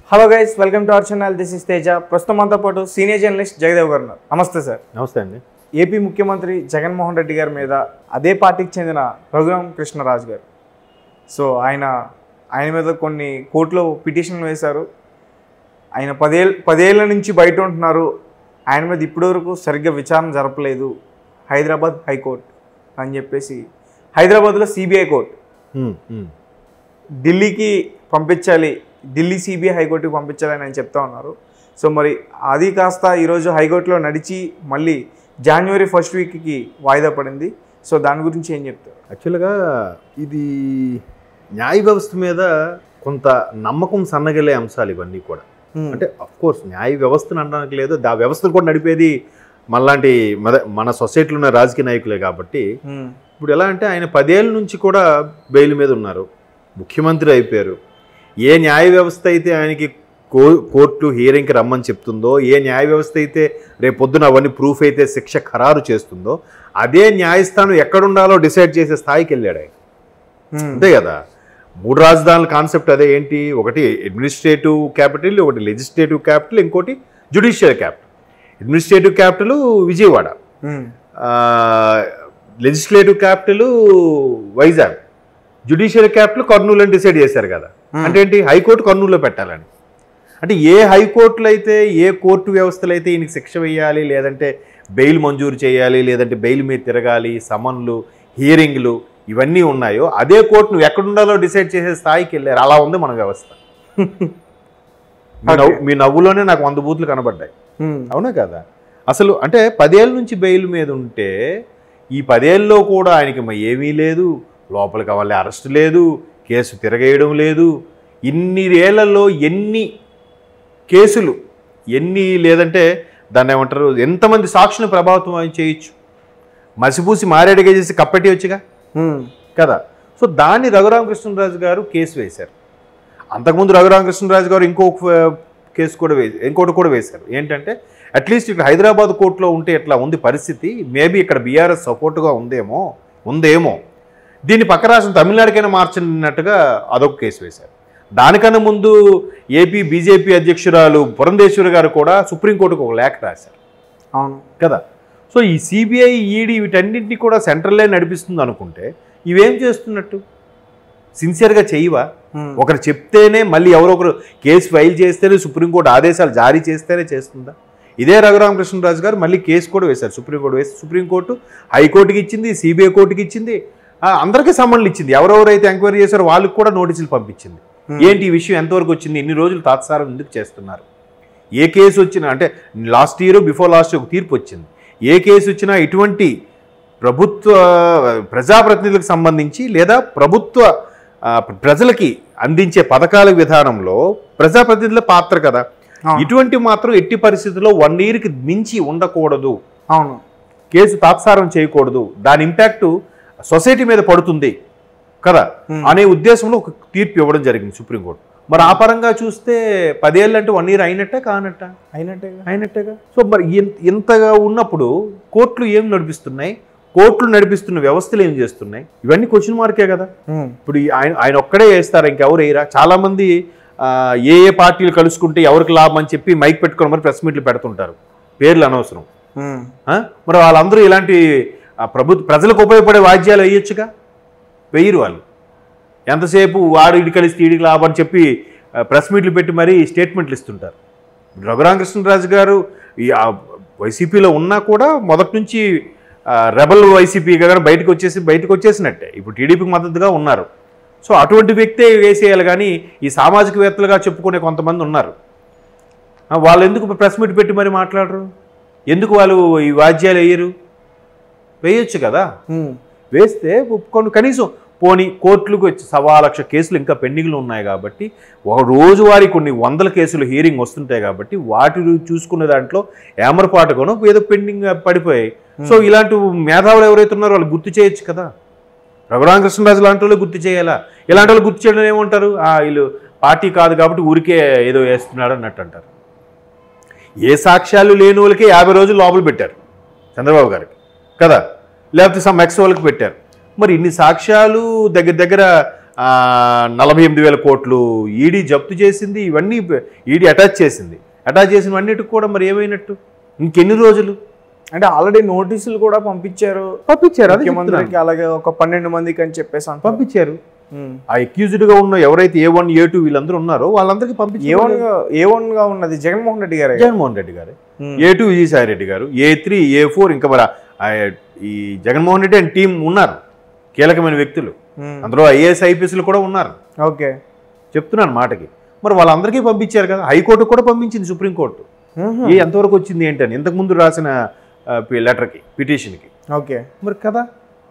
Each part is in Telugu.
Hello guys welcome to our channel this is Teja ప్రస్తుతం మనతో పాటు సీనియర్ జర్నలిస్ట్ జగదేవ్ గారు ఉన్నారు నమస్తే సార్ నమస్తే అండి ఏపీ ముఖ్యమంత్రి జగన్మోహన్ రెడ్డి గారి మీద అదే పార్టీకి చెందిన రఘురామ్ కృష్ణరాజు గారు సో ఆయన ఆయన మీద కొన్ని కోర్టులో పిటిషన్లు వేశారు ఆయన పదేళ్ళ పదేళ్ల నుంచి బయట ఉంటున్నారు ఆయన మీద ఇప్పటివరకు సరిగ్గా విచారణ జరపలేదు హైదరాబాద్ హైకోర్టు అని చెప్పేసి హైదరాబాద్లో సిబిఐ కోర్టు ఉమ్, ఉమ్. ఢిల్లీకి పంపించాలి ఢిల్లీ సిబిఐ హైకోర్టుకి పంపించాలని ఆయన చెప్తా ఉన్నారు సో మరి అది కాస్త ఈరోజు హైకోర్టులో నడిచి మళ్ళీ జనవరి ఫస్ట్ వీక్కి వాయిదా పడింది సో దాని గురించి ఏం చెప్తారు యాక్చువల్గా ఇది న్యాయ వ్యవస్థ మీద కొంత నమ్మకం సన్నగిలే అంశాలు ఇవన్నీ కూడా అంటే అఫ్ కోర్స్ న్యాయ వ్యవస్థను అనడానికి లేదు ఆ వ్యవస్థను కూడా నడిపేది మనలాంటి మన మన సొసైటీలో ఉన్న రాజకీయ నాయకులే కాబట్టి ఉమ్, ఇప్పుడు ఎలా అంటే ఆయన పదేళ్ళ నుంచి కూడా బెయిల్ మీద ఉన్నారు ముఖ్యమంత్రి అయిపోయారు ఏ న్యాయ వ్యవస్థ అయితే ఆయనకి కో కోర్టు హియరింగ్కి రమ్మని చెప్తుందో ఏ న్యాయ వ్యవస్థ అయితే రేపు పొద్దున అవన్నీ ప్రూఫ్ అయితే శిక్ష ఖరారు చేస్తుందో అదే న్యాయస్థానం ఎక్కడుండాలో డిసైడ్ చేసే స్థాయికి వెళ్ళాడు ఆయన ఉమ్, అంతే కదా మూడు రాజధానుల కాన్సెప్ట్ అదే ఏంటి ఒకటి అడ్మినిస్ట్రేటివ్ క్యాపిటల్ ఒకటి లెజిస్లేటివ్ క్యాపిటల్ ఇంకోటి judicial capital administrative capital Vijayawada um, legislative capital Vizag judicial capital Kurnool అని డిసైడ్ చేశారు కదా అంటే ఏంటి హైకోర్టు కర్నూలులో పెట్టాలని అంటే ఏ హైకోర్టులు అయితే ఏ కోర్టు వ్యవస్థలు అయితే ఈయనకి శిక్ష వేయాలి లేదంటే బెయిల్ మంజూరు చేయాలి లేదంటే బెయిల్ మీద తిరగాలి సమన్లు హియరింగ్లు ఇవన్నీ ఉన్నాయో అదే కోర్టు నువ్వు ఎక్కడుండాలో డిసైడ్ చేసే స్థాయికి వెళ్ళారు అలా ఉంది మన వ్యవస్థ మీ నవ్వు మీ నవ్వులోనే నాకు వంద బూతులు కనబడ్డాయి ఉమ్, అవునా కదా అసలు అంటే పదేళ్ళ నుంచి బెయిల్ మీద ఉంటే ఈ పదేళ్ళలో కూడా ఆయనకి మ- ఏమీ లేదు లోపలికి వాళ్ళ అరెస్ట్ లేదు కేసు తిరగేయడం లేదు ఇన్ని ఏళ్లలో ఎన్ని కేసులు ఎన్ని లేదంటే దాన్ని ఏమంటారు ఎంతమంది సాక్షులను ప్రభావితం చేయొచ్చు మసిపూసి మారేడుగా చేసి కప్పెట్టేయొచ్చుగా ఉమ్, కదా సో దాన్ని రఘురామకృష్ణరాజు గారు కేసు వేశారు అంతకుముందు రఘురామకృష్ణరాజు గారు ఇంకొక ఆ, కేసు కూడా వేసి ఇంకోటి కూడా వేశారు ఏంటంటే అట్లీస్ట్ ఇక్కడ హైదరాబాద్ కోర్టులో ఉంటే ఇట్లా ఉంది పరిస్థితి మేబీ ఇక్కడ బీఆర్ఎస్ సపోర్ట్గా ఉందేమో ఉందేమో దీన్ని పక్క రాష్ట్రం తమిళనాడుకైనా మార్చినట్టుగా అదొక కేసు వేశారు దానికన్నా ముందు ఏపీ బీజేపీ అధ్యక్షురాలు పురంధేశ్వరి గారు కూడా సుప్రీంకోర్టుకు ఒక లేఖ రాశారు అవును కదా సో ఈ సిబిఐ ఈడీ వీటన్నింటినీ కూడా సెంట్రల్లే నడిపిస్తుంది అనుకుంటే ఇవేం చేస్తున్నట్టు సిన్సియర్గా చేయవా ఉమ్, ఒకరు చెప్తేనే మళ్ళీ ఎవరో ఒకరు కేసు ఫైల్ చేస్తేనే సుప్రీంకోర్టు ఆదేశాలు జారీ చేస్తేనే చేస్తుందా ఇదే రఘురామకృష్ణరాజు గారు మళ్ళీ కేసు కూడా వేశారు సుప్రీంకోర్టు వేసి సుప్రీంకోర్టు హైకోర్టుకి ఇచ్చింది సిబిఐ కోర్టుకి ఇచ్చింది ఆ, అందరికీ సమ్మన్లు ఇచ్చింది ఎవరెవరైతే ఎంక్వైరీ చేశారో వాళ్ళకి కూడా నోటీసులు పంపించింది Hmm. ఏంటి ఈ విషయం ఎంతవరకు వచ్చింది ఇన్ని రోజులు తాత్సారం ఎందుకు చేస్తున్నారు ఏ కేసు వచ్చినా అంటే లాస్ట్ ఇయర్ బిఫోర్ లాస్ట్ ఒక తీర్పు వచ్చింది ఏ కేసు వచ్చినా ఇటువంటి ప్రభుత్వ ప్రజాప్రతినిధులకు సంబంధించి లేదా ప్రభుత్వ ఆ, ప్రజలకి అందించే పథకాల విధానంలో ప్రజాప్రతినిధుల పాత్ర కదా అవును. ఇటువంటి మాత్రం ఎట్టి పరిస్థితుల్లో వన్ ఇయర్కి మించి ఉండకూడదు అవును కేసు తాత్సారం చేయకూడదు దాని ఇంపాక్ట్ సొసైటీ మీద పడుతుంది కదా Hmm. అనే ఉద్దేశంలో ఒక తీర్పు ఇవ్వడం జరిగింది సుప్రీంకోర్టు మరి ఆ పరంగా చూస్తే పదేళ్ళు అంటే వన్ ఇయర్ అయినట్టే కానట్ట అయినట్టే అయినట్టేగా సో మరి ఇన్- ఇంతగా ఉన్నప్పుడు కోర్టులు ఏం నడిపిస్తున్నాయి కోర్టులు నడిపిస్తున్న వ్యవస్థలు ఏం చేస్తున్నాయి ఇవన్నీ క్వశ్చన్ మార్కే కదా ఉమ్, ఇప్పుడు ఈ ఆయన ఆయన ఒక్కడే వేస్తారు ఇంకెవరు వేయరా చాలామంది ఆ, ఏ ఏ పార్టీలు కలుసుకుంటే ఎవరికి లాభం అని చెప్పి మైక్ పెట్టుకొని మరి ప్రెస్ మీట్లు పెడుతుంటారు పేర్లు అనవసరం ఉమ్, ఆ? మరి వాళ్ళందరూ ఇలాంటి ఆ, ప్రభుత్వ ప్రజలకు ఉపయోగపడే వాద్యాలు వేయొచ్చుగా వేయరు వాళ్ళు ఎంతసేపు వాడు ఇడి కలిస్తే ఈడికి లాభం అని చెప్పి ఆ, ప్రెస్ మీట్లు పెట్టి మరీ స్టేట్మెంట్లు ఇస్తుంటారు రఘురామకృష్ణరాజు గారు ఈ ఆ, వైసీపీలో ఉన్నా కూడా మొదటి నుంచి ఆ, రెబల్ వైసీపీగా కానీ బయటకు వచ్చేసి బయటకు వచ్చేసినట్టే ఇప్పుడు టీడీపీకి మద్దతుగా ఉన్నారు సో అటువంటి వ్యక్తే వేసేయాలి కానీ ఈ సామాజికవేత్తలుగా చెప్పుకునే కొంతమంది ఉన్నారు ఆ, వాళ్ళు ఎందుకు ప్రెస్ మీట్ పెట్టి మరి మాట్లాడరు ఎందుకు వాళ్ళు ఈ వాద్యాలు వేయరు వేయొచ్చు కదా ఉమ్, వేస్తే ఒప్పుకోండి కనీసం పోనీ కోర్టులకు వచ్చి సవా లక్ష కేసులు ఇంకా పెండింగ్లు ఉన్నాయి కాబట్టి ఒక రోజువారీ కొన్ని వందల కేసులు హియరింగ్ వస్తుంటాయి కాబట్టి వాటి చూసుకునే దాంట్లో ఏమరపాటుగానో ఏదో పెండింగ్ పడిపోయాయి సో ఇలాంటి మేధావులు ఎవరైతే ఉన్నారో వాళ్ళు గుర్తు చేయొచ్చు కదా రఘురామకృష్ణరాజు లాంటి వాళ్ళు గుర్తు చేయాలా ఇలాంటి వాళ్ళు గుర్తు చేయడం ఏమంటారు "ఆ, వీళ్ళు పార్టీ కాదు కాబట్టి ఊరికే ఏదో వేస్తున్నాడు అన్నట్టు అంటారు ఏ సాక్ష్యాలు లేని వాళ్ళకి యాభై రోజులు లోపల పెట్టారు చంద్రబాబు గారికి కదా లేకపోతే సమ్ ఎక్స్ వాళ్ళకి పెట్టారు మరి ఇన్ని సాక్ష్యాలు దగ్గర దగ్గర ఆ, నలభై ఎనిమిది వేల కోట్లు ఈడీ జప్తు చేసింది ఇవన్నీ ఈడీ అటాచ్ చేసింది అటాచ్ చేసినవన్నిటికి కూడా మరి ఏమైనట్టు ఇంకెన్ని రోజులు అంటే ఆల్రెడీ నోటీసులు కూడా పంపించారు పంపించారు అది ముఖ్యమంత్రికి అలాగే ఒక పన్నెండు మందికి అని చెప్పేసి అంటున్నారు. పంపించారు ఉమ్. ఆ accused గా ఉన్న ఎవరైతే ఏ వన్ ఏ టూ వీళ్ళందరూ ఉన్నారో వాళ్ళందరికీ ఏ పంపించారు వన్ గా ఏ వన్ గా ఉన్నది జగన్మోహన్ రెడ్డి గారే జగన్మోహన్ రెడ్డి గారు ఉమ్. A two Vijayasai Reddy garu A three A four ఇంకా మరి ఆ- ఈ జగన్మోహన్ రెడ్డి అండ్ టీం ఉన్నారు కీలకమైన వ్యక్తులు ఉమ్. అందులో ఐఏఎస్ ఐపీఎస్లు కూడా ఉన్నారు ఓకే చెప్తున్నాను మాటకి మరి వాళ్ళందరికీ పంపించారు కదా హైకోర్టు కూడా పంపించింది సుప్రీంకోర్టు ఉహు. ఏ ఎంతవరకు వచ్చింది ఏంటని ఇంతకుముందు రాసిన ఆ, పి- లెటర్కి పిటిషన్కి ఓకే మరి కదా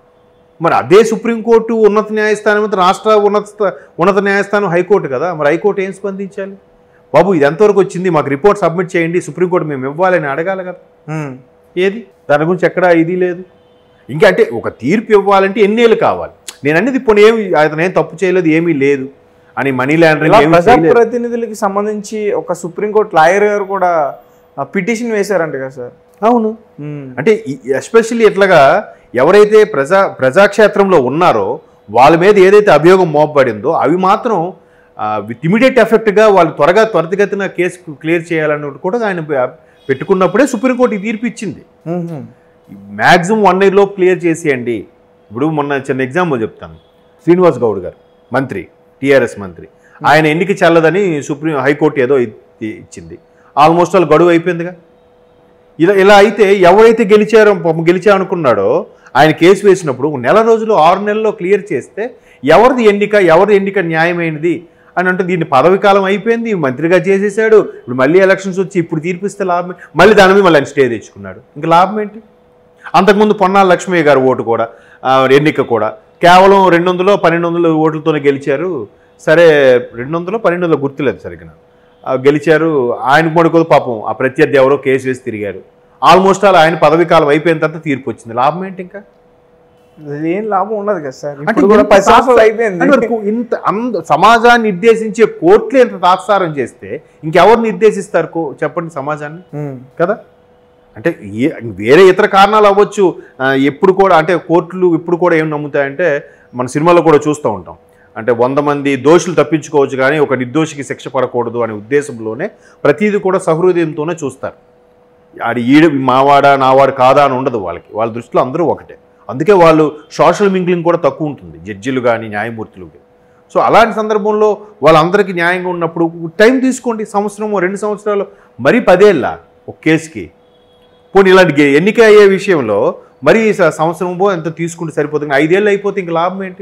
మరి అదే సుప్రీంకోర్టు ఉన్నత న్యాయస్థానం అయితే రాష్ట్ర ఉన్నత స్థ- ఉన్నత న్యాయస్థానం హైకోర్టు కదా మరి హైకోర్టు ఏం స్పందించాలి బాబు ఇది ఎంతవరకు వచ్చింది మాకు రిపోర్ట్ సబ్మిట్ చేయండి సుప్రీంకోర్టు మేము ఇవ్వాలని అడగాలి కదా ఉమ్. ఏది దాని గురించి ఎక్కడా ఇది లేదు ఇంకా అంటే ఒక తీర్పు ఇవ్వాలంటే ఎన్నేళ్ళు కావాలి నేను అనేది ఇప్పుడు ఏమి అతను ఏం తప్పు చేయలేదు ఏమీ లేదు అని మనీ ఇలా లాండరింగ్ ఏమీ చేయలేదు. ప్రజాప్రతినిధులకి సంబంధించి ఒక సుప్రీంకోర్టు లాయర్ గారు కూడా పిటిషన్ వేశారంట కదా సార్ అవును ఉమ్. అంటే ఎస్పెషల్లీ ఇట్లాగా ఎవరైతే ప్రజా ప్రజాక్షేత్రంలో ఉన్నారో వాళ్ళ మీద ఏదైతే అభియోగం మోపబడిందో అవి మాత్రం విత్ ఇమీడియట్ ఎఫెక్ట్గా వాళ్ళు త్వరగా త్వరితగతిన కేసు క్లియర్ చేయాలన్నట్టు కూడా ఆయన పె- పెట్టుకున్నప్పుడే సుప్రీంకోర్టు ఈ తీర్పు ఇచ్చింది ఉహు. మ్యాక్సిమం వన్ ఇయర్లో క్లియర్ చేసేయండి ఇప్పుడు మొన్న చిన్న ఎగ్జాంపుల్ చెప్తాను శ్రీనివాస్ గౌడ్ గారు మంత్రి టీఆర్ఎస్ మంత్రి ఆయన ఎన్నిక చెల్లదని సుప్రీం హైకోర్టు ఏదో ఇ- ఇచ్చింది ఆల్మోస్ట్ వాళ్ళు గడువు అయిపోయిందిగా ఇలా ఇలా అయితే ఎవరైతే గెలిచారో పాపం గెలిచా అనుకున్నాడో ఆయన కేసు వేసినప్పుడు ఒక నెల రోజులు ఆరు నెలల్లో క్లియర్ చేస్తే ఎవరిది ఎన్నిక ఎవరి ఎన్నిక న్యాయమైనది అని అంటే దీన్ని పదవి కాలం అయిపోయింది మంత్రిగా చేసేసాడు ఇప్పుడు మళ్ళీ ఎలక్షన్స్ వచ్చి ఇప్పుడు తీర్పిస్తే లాభం ఏ- మళ్ళీ దాని మీద మళ్ళీ ఆయన స్టే తెచ్చుకున్నాడు ఇంకా లాభం ఏంటి అంతకుముందు పొన్నాల లక్ష్మయ్య గారు ఓటు కూడా ఆ, ఎన్నిక కూడా కేవలం రెండు వందలు పన్నెండు వందల ఓట్లతోనే గెలిచారు సరే రెండు వందలు పన్నెండు వందలు గుర్తులేదు సరిగ్గా ఆ, గెలిచారు ఆయన పడుకోదు పాపం ఆ ప్రత్యర్థి ఎవరో కేసు వేసి తిరిగారు ఆల్మోస్ట్ ఆల్ ఆయన పదవి కాలం అయిపోయిన తర్వాత తీర్పు వచ్చింది లాభం ఏంటి ఇంకా అది ఏం లాభం ఉండదు కదా సార్ అంటే ఇప్పుడు కూడా ఇంత పది సంవత్సరాలు అంటే అయిపోయింది వరకు ఇంత అంద సమాజాన్ని నిర్దేశించే కోర్టులే ఇంత తాత్సారం చేస్తే ఇంకెవరు నిర్దేశిస్తారు కో- చెప్పండి సమాజాన్ని ఉమ్. కదా అంటే ఏ వేరే ఇతర కారణాలు అవ్వచ్చు ఆ, ఎప్పుడు కూడా అంటే కోర్టులు ఇప్పుడు కూడా ఏం నమ్ముతాయంటే మన సినిమాలో కూడా చూస్తూ ఉంటాం అంటే వంద మంది దోషులు తప్పించుకోవచ్చు కానీ ఒక నిర్దోషికి శిక్ష పడకూడదు అనే ఉద్దేశంలోనే ప్రతిదీ కూడా సహృదయంతోనే చూస్తారు ఆడి ఈడు మావాడా నావాడు కాదా అని ఉండదు వాళ్ళకి వాళ్ళ దృష్టిలో అందరూ ఒకటే అందుకే వాళ్ళు సోషల్ మింగ్లింగ్ కూడా తక్కువ ఉంటుంది జడ్జిలు కానీ న్యాయమూర్తులు కానీ సో అలాంటి సందర్భంలో వాళ్ళందరికీ న్యాయంగా ఉన్నప్పుడు టైం తీసుకోండి సంవత్సరమో రెండు సంవత్సరాలు మరీ పదేళ్ళ ఒక కేసుకి పోనీ ఇలాంటి గే- ఎన్నిక అయ్యే విషయంలో మరీ స- సంవత్సరమో ఎంత తీసుకుంటే సరిపోతుంది ఐదేళ్ళు అయిపోతే ఇంక లాభం ఏంటి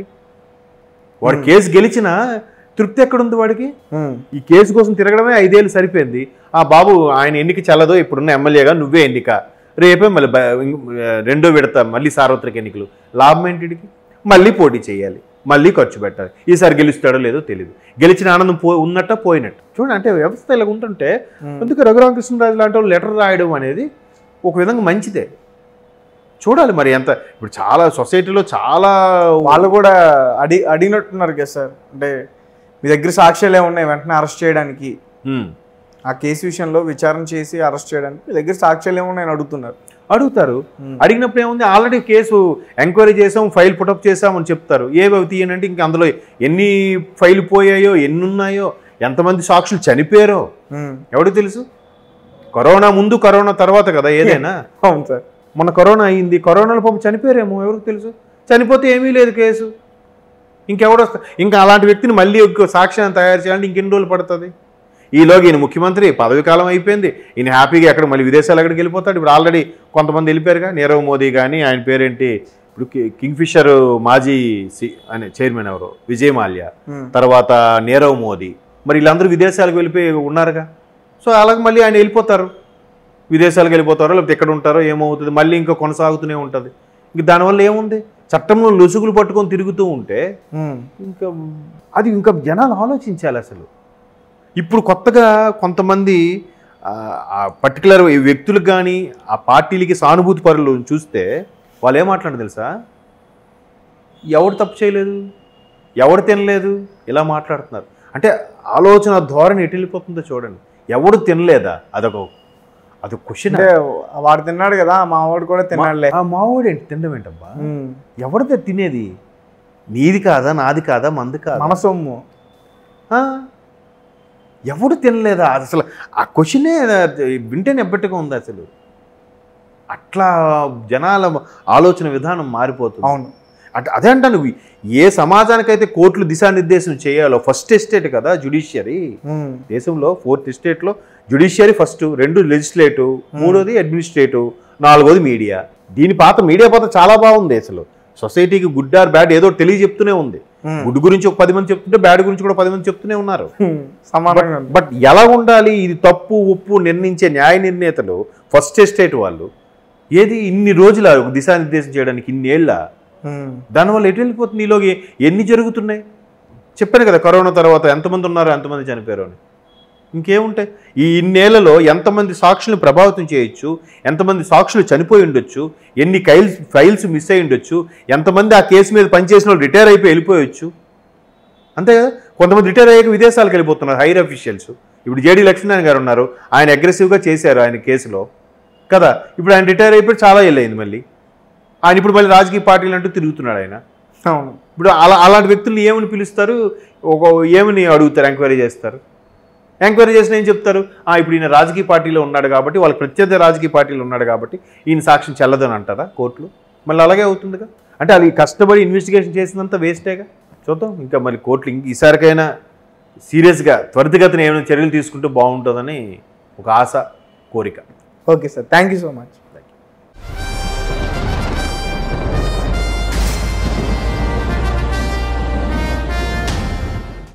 వాడు కేసు గెలిచినా తృప్తి ఎక్కడుంది వాడికి ఉమ్. ఈ కేసు కోసం తిరగడమే ఐదేళ్ళు సరిపోయింది ఆ బాబు ఆయన ఎన్నిక చల్లదో ఇప్పుడున్న ఎమ్మెల్యేగా నువ్వే ఎన్నిక రేపే మళ్ళీ బ- ఇంక- రెండో విడత మళ్ళీ సార్వత్రిక ఎన్నికలు లాభం ఏంటిడికి మళ్ళీ పోటీ చేయాలి మళ్ళీ ఖర్చు పెట్టాలి ఈసారి గెలుస్తాడో లేదో తెలియదు గెలిచిన ఆనందం పో ఉన్నట్ట పోయినట్టు చూడండి అంటే వ్యవస్థ ఇలా ఉంటుంటే Hmm. అందుకే రఘురామకృష్ణరాజు లాంటి వాళ్ళు లెటర్ రాయడం అనేది ఒక విధంగా మంచిదే చూడాలి మరి ఎంత ఇప్పుడు చాలా సొసైటీలో చాలా వాళ్ళు కూడా అడి అడిగినట్టున్నారు కదా సార్ అంటే మీ దగ్గర సాక్ష్యాలు ఏమున్నాయి వెంటనే అరెస్ట్ చేయడానికి Hmm. ఆ కేసు విషయంలో విచారణ చేసి అరెస్ట్ చేయడానికి మీ దగ్గర సాక్ష్యాలు ఏమున్నాయని అడుగుతున్నారు అడుగుతారు Hmm. అడిగినప్పుడు ఏముంది ఆల్రెడీ కేసు ఎంక్వైరీ చేసాం ఫైల్ పుటప్ చేసామని చెప్తారు ఏవి తీయనంటే ఇంక అందులో ఎన్ని ఫైల్ పోయాయో ఎన్ని ఉన్నాయో ఎంతమంది సాక్షులు చనిపోయారో ఉమ్. ఎవరికి తెలుసు కరోనా ముందు కరోనా తర్వాత కదా ఏదైనా అవును సార్ మొన్న కరోనా అయింది కరోనాలో పాపం చనిపోయారేమో ఎవరికి తెలుసు చనిపోతే ఏమీ లేదు కేసు ఇంకెవడు వస్తా ఇంకా అలాంటి వ్యక్తిని మళ్ళీ ఒక సాక్ష్యాన్ని తయారు చేయాలంటే ఇంకెన్ని రోజులు పడుతుంది ఈలోగా ఈయన ముఖ్యమంత్రి పదవి కాలం అయిపోయింది ఈయన హ్యాపీగా ఎక్కడ మళ్ళీ విదేశాలు ఎక్కడికి వెళ్ళిపోతాడు ఇప్పుడు ఆల్రెడీ కొంతమంది వెళ్ళిపోయారుగా నీరవ్ మోదీ కానీ ఆయన పేరేంటి ఇప్పుడు కి- కింగ్ ఫిషర్ మాజీ సి అనే చైర్మన్ ఎవరు విజయ్ మాల్యా ఉమ్. తర్వాత నీరవ్ మోదీ మరి వీళ్ళందరూ విదేశాలకు వెళ్ళిపోయి ఉన్నారుగా సో అలాగే మళ్ళీ ఆయన వెళ్ళిపోతారు విదేశాలకు వెళ్ళిపోతారో లేకపోతే ఎక్కడ ఉంటారో ఏమవుతుంది మళ్ళీ ఇంకా కొనసాగుతూనే ఉంటుంది ఇంక దానివల్ల ఏముంది చట్టంలో లొసుగులు పట్టుకొని తిరుగుతూ ఉంటే ఉమ్. ఇంకా అది ఇంకా జనాలు ఆలోచించాలి అసలు ఇప్పుడు కొత్తగా కొంతమంది ఆ, ఆ పర్టికులర్ వ్యక్తులకు కానీ ఆ పార్టీలకి సానుభూతి పరులు చూస్తే వాళ్ళు ఏం మాట్లాడారు తెలుసా ఎవడు తప్పు చేయలేదు ఎవడు తినలేదు ఇలా మాట్లాడుతున్నారు అంటే ఆలోచన ధోరణి ఎటు వెళ్ళిపోతుందో చూడండి ఎవడు తినలేదా అదొక అదొక క్వశ్చన్ అంటే వాడు తిన్నాడు కదా మా వాడు కూడా తిన్నాడులే ఆ మావోడు ఏంటి తినడం ఏంటబ్బా ఉమ్. ఎవరిదే తినేది నీది కాదా నాది కాదా మంది కాదా మన సొమ్ము ఆ? ఎవడు తినలేదా అసలు ఆ క్వశ్చనే వింటే నెబ్బట్టుగా ఉంది అసలు అట్లా జనాల ఆలోచన విధానం మారిపోతుంది అవును అంటే అదే అంటాను ఏ సమాజానికైతే కోర్టులు దిశానిర్దేశం చేయాలో ఫస్ట్ ఎస్టేట్ కదా జుడిషియరీ ఉమ్, దేశంలో ఫోర్త్ ఎస్టేట్లో జుడిషియరీ ఫస్ట్ రెండు లెజిస్లేటివ్ మూడోది అడ్మినిస్ట్రేటివ్ నాలుగోది మీడియా దీని పాత్ర మీడియా పాత్ర చాలా బాగుంది అసలు సొసైటీకి గుడ్ ఆర్ బ్యాడ్ ఏదో తెలియజెప్తూనే ఉంది ఉమ్, గుడ్ గురించి ఒక పది మంది చెప్తుంటే బ్యాడ్ గురించి కూడా పది మంది చెప్తూనే ఉన్నారు ఉమ్, సమానంగా ఉంది. బట్ ఎలా ఉండాలి ఇది తప్పు ఉప్పు నిర్ణయించే న్యాయ నిర్ణేతలు ఫస్ట్ ఎస్టేట్ వాళ్ళు ఏది ఇన్ని రోజుల దిశానిర్దేశం చేయడానికి ఇన్నేళ్ళ ఉమ్, దానివల్ల ఎటు వెళ్ళిపోతుంది ఈలో ఎన్ని జరుగుతున్నాయి చెప్పాను కదా కరోనా తర్వాత ఎంతమంది ఉన్నారు ఎంతమంది చనిపోయారు అని ఇంకేముంటాయి ఈ ఇన్నేళ్లలో ఎంతమంది సాక్షులను ప్రభావితం చేయొచ్చు ఎంతమంది సాక్షులు చనిపోయి ఉండొచ్చు ఎన్ని కైల్స్ ఫైల్స్ మిస్ అయి ఉండొచ్చు ఎంతమంది ఆ కేసు మీద పనిచేసిన వాళ్ళు రిటైర్ అయిపోయి వెళ్ళిపోయొచ్చు అంతే కదా కొంతమంది రిటైర్ అయ్యాక విదేశాలకు వెళ్ళిపోతున్నారు హైర్ అఫీషియల్స్ ఇప్పుడు జేడీ లక్ష్మీనారాయణ గారు ఉన్నారు ఆయన అగ్రెసివ్గా చేశారు ఆయన కేసులో కదా ఇప్పుడు ఆయన రిటైర్ అయిపోయి చాలా ఏళ్ళయింది మళ్ళీ ఆయన ఇప్పుడు మళ్ళీ రాజకీయ పార్టీలు అంటూ తిరుగుతున్నాడు ఆయన అవును ఇప్పుడు అలా అలాంటి వ్యక్తుల్ని ఏమని పిలుస్తారు ఒక ఏమని అడుగుతారు ఎంక్వైరీ చేస్తారు ఎంక్వైరీ చేసిన ఏం చెప్తారు "ఆ, ఇప్పుడు ఈయన రాజకీయ పార్టీలో ఉన్నాడు కాబట్టి వాళ్ళ ప్రత్యర్థి రాజకీయ పార్టీలో ఉన్నాడు కాబట్టి ఈయన సాక్ష్యం చెల్లదని అంటారా కోర్టులు మళ్ళీ అలాగే అవుతుందిగా అంటే అది కష్టపడి ఇన్వెస్టిగేషన్ చేసినంత వేస్టేగా చూద్దాం ఇంకా మరి కోర్టులు ఇంక ఈసారికైనా సీరియస్గా త్వరితగతిన ఏమైనా చర్యలు తీసుకుంటే బాగుంటుందని ఒక ఆశ కోరిక okay sir thank you so much